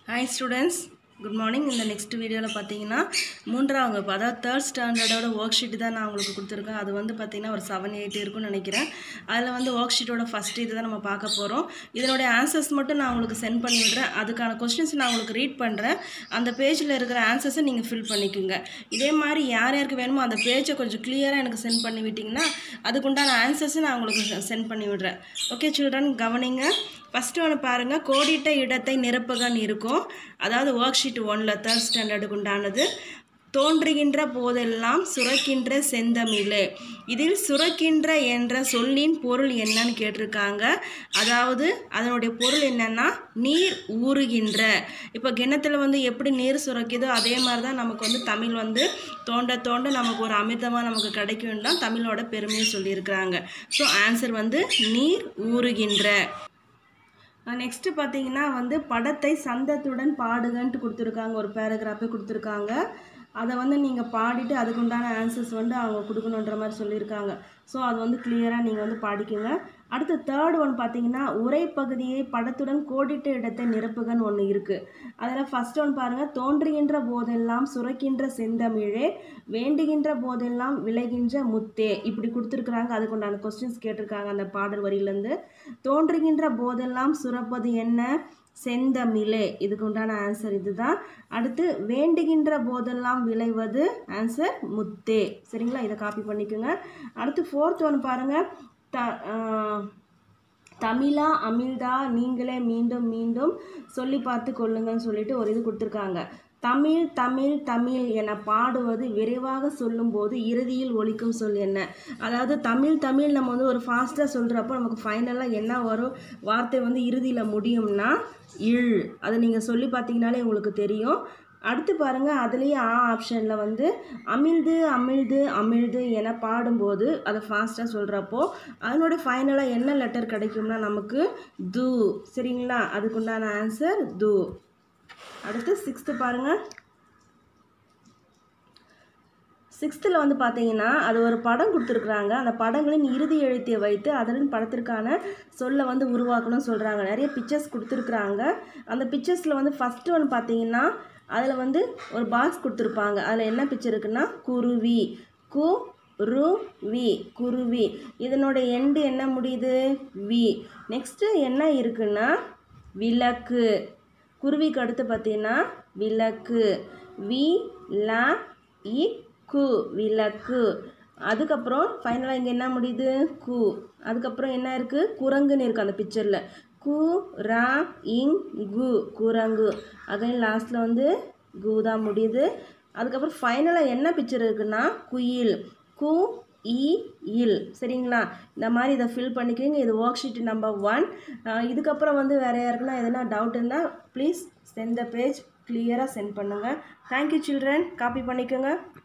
hi students good morning இந்த next வீடியோவில் பார்த்தீங்கன்னா மூன்றாம் வகுப்பு அதாவது தேர்ட் ஸ்டாண்டர்டோட ஒர்க் ஷீட் தான் நான் உங்களுக்கு கொடுத்துருக்கேன் அது வந்து பார்த்தீங்கன்னா ஒரு செவன் எயிட் இருக்கும்னு நினைக்கிறேன் அதில் வந்து ஒர்க் ஷீட்டோட ஃபஸ்ட் இது தான் நம்ம பார்க்க போகிறோம் இதனுடைய ஆன்சர்ஸ் மட்டும் நான் உங்களுக்கு சென்ட் பண்ணி விடுறேன் அதுக்கான கொஸ்டின்ஸ் நான் உங்களுக்கு ரீட் பண்ணுறேன் அந்த பேஜில் இருக்கிற ஆன்சர்ஸை நீங்கள் ஃபில் பண்ணிக்கோங்க இதே மாதிரி யார் யாருக்கு வேணுமோ அந்த பேஜை கொஞ்சம் கிளியராக எனக்கு சென்ட் பண்ணி விட்டிங்கன்னா அதுக்குண்டான ஆன்சர்ஸை நான் உங்களுக்கு சென்ட் பண்ணி விடுறேன் ஓகே சில்ட்ரன் கவனிங்க ஃபஸ்ட்டு ஒன்று பாருங்கள் கோடிட்ட இடத்தை நிரப்புகன்னு இருக்கும் அதாவது ஒர்க் ஷீட் ஒனில் தேர்ட் ஸ்டாண்டர்டுக்கு உண்டானது தோன்றுகின்ற போதெல்லாம் சுரக்கின்ற செந்தமிழ் இதில் சுரக்கின்ற என்ற சொல்லின் பொருள் என்னன்னு கேட்டிருக்காங்க அதாவது அதனுடைய பொருள் என்னன்னா நீர் ஊறுகின்ற இப்போ கிணத்துல வந்து எப்படி நீர் சுரக்குதோ அதே மாதிரி தான் நமக்கு வந்து தமிழ் வந்து தோண்ட தோண்ட நமக்கு ஒரு அமிர்தமாக நமக்கு கிடைக்கும் தான் தமிழோட பெருமையை சொல்லியிருக்கிறாங்க ஸோ ஆன்சர் வந்து நீர் ஊறுகின்ற நெக்ஸ்ட்டு பார்த்தீங்கன்னா வந்து படத்தை சந்தத்துடன் பாடுகன்ட்டு கொடுத்துருக்காங்க ஒரு பேராகிராஃபே கொடுத்துருக்காங்க அதை வந்து நீங்கள் பாடிட்டு அதுக்குண்டான ஆன்சர்ஸ் வந்து அவங்க கொடுக்கணுன்ற மாதிரி சொல்லியிருக்காங்க ஸோ அது வந்து கிளியராக நீங்கள் வந்து பாடிக்குங்க அடுத்து தேர்ட் ஒன் பார்த்தீங்கன்னா உரை பகுதியை படத்துடன் கோடிட்ட இடத்தை நிரப்புகன்னு ஒன்று இருக்குது அதில் ஃபஸ்ட் ஒன் பாருங்கள் தோன்றுகின்ற போதெல்லாம் சுரக்கின்ற செந்தமிழே வேண்டுகின்ற போதெல்லாம் விளைகின்ற முத்தே இப்படி கொடுத்துருக்குறாங்க அதுக்குண்டான கொஸ்டின்ஸ் கேட்டிருக்காங்க அந்த பாடல் வரியிலேருந்து தோன்றுகின்ற போதெல்லாம் சுரப்பது என்ன செந்தமிழே இதுக்கு உண்டான ஆன்சர் இதுதான் அடுத்து வேண்டுகின்ற போதெல்லாம் விளைவது ஆன்சர் முத்தே சரிங்களா இதை காப்பி பண்ணிக்கோங்க அடுத்து ஃபோர்த் ஒன் பாருங்கள் த தமிழா அமிழ்தா நீங்களே மீண்டும் மீண்டும் சொல்லி பார்த்து கொள்ளுங்கன்னு சொல்லிட்டு ஒரு இது கொடுத்துருக்காங்க தமிழ் தமிழ் தமிழ் என பாடுவது விரைவாக சொல்லும்போது இறுதியில் ஒலிக்கும் சொல் என்ன அதாவது தமிழ் தமிழ் நம்ம வந்து ஒரு ஃபாஸ்ட்டாக சொல்கிறப்போ நமக்கு ஃபைனலாக என்ன வரும் வார்த்தை வந்து இறுதியில் முடியும்னா இழ் அதை நீங்கள் சொல்லி பார்த்தீங்கனாலே உங்களுக்கு தெரியும் அடுத்து பாருங்கள் அதுலேயே ஆ ஆப்ஷனில் வந்து அமிழ்து அமிழ்து அமிழ்து என பாடும்போது அதை ஃபாஸ்ட்டாக சொல்கிறப்போ அதனோட ஃபைனலாக என்ன லெட்டர் கிடைக்கும்னா நமக்கு து சரிங்களா அதுக்குண்டான ஆன்சர் து அடுத்து சிக்ஸ்த்து பாருங்கள் சிக்ஸ்த்தில் வந்து பார்த்தீங்கன்னா அது ஒரு படம் கொடுத்துருக்குறாங்க அந்த படங்களின் இறுதி எழுத்தை வைத்து அதன் படத்திற்கான சொல்லை வந்து உருவாக்கணும்னு சொல்கிறாங்க நிறைய பிக்சர்ஸ் கொடுத்துருக்குறாங்க அந்த பிக்சர்ஸில் வந்து ஃபஸ்ட்டு ஒன்று பார்த்தீங்கன்னா அதில் வந்து ஒரு பாக்ஸ் கொடுத்துருப்பாங்க அதில் என்ன பிக்சர் இருக்குன்னா குருவி கு ரு வி குருவி இதனோட எண்டு என்ன முடியுது வி நெக்ஸ்ட்டு என்ன இருக்குன்னா விளக்கு குருவிக்கு அடுத்து பார்த்தீங்கன்னா விளக்கு வி ல இ கு விளக்கு அதுக்கப்புறம் ஃபைனலாக இங்கே என்ன முடியுது கு அதுக்கப்புறம் என்ன இருக்குது குரங்குன்னு இருக்குது அந்த பிக்சரில் கு ரா இங் கு குரங்கு அகைன் லாஸ்ட்டில் வந்து கு தான் முடியுது அதுக்கப்புறம் ஃபைனலாக என்ன பிக்சர் இருக்குன்னா குயில் கு இ இல் சரிங்களா இந்த மாதிரி இதை ஃபில் பண்ணிக்கோங்க இது ஒர்க் ஷீட் நம்பர் ஒன் இதுக்கப்புறம் வந்து வேறு யாருக்குன்னா எதனா டவுட் இருந்தால் ப்ளீஸ் சென்ட் த பேஜ் கிளியராக சென்ட் பண்ணுங்கள் தேங்க்யூ சில்ட்ரன் காப்பி பண்ணிக்கோங்க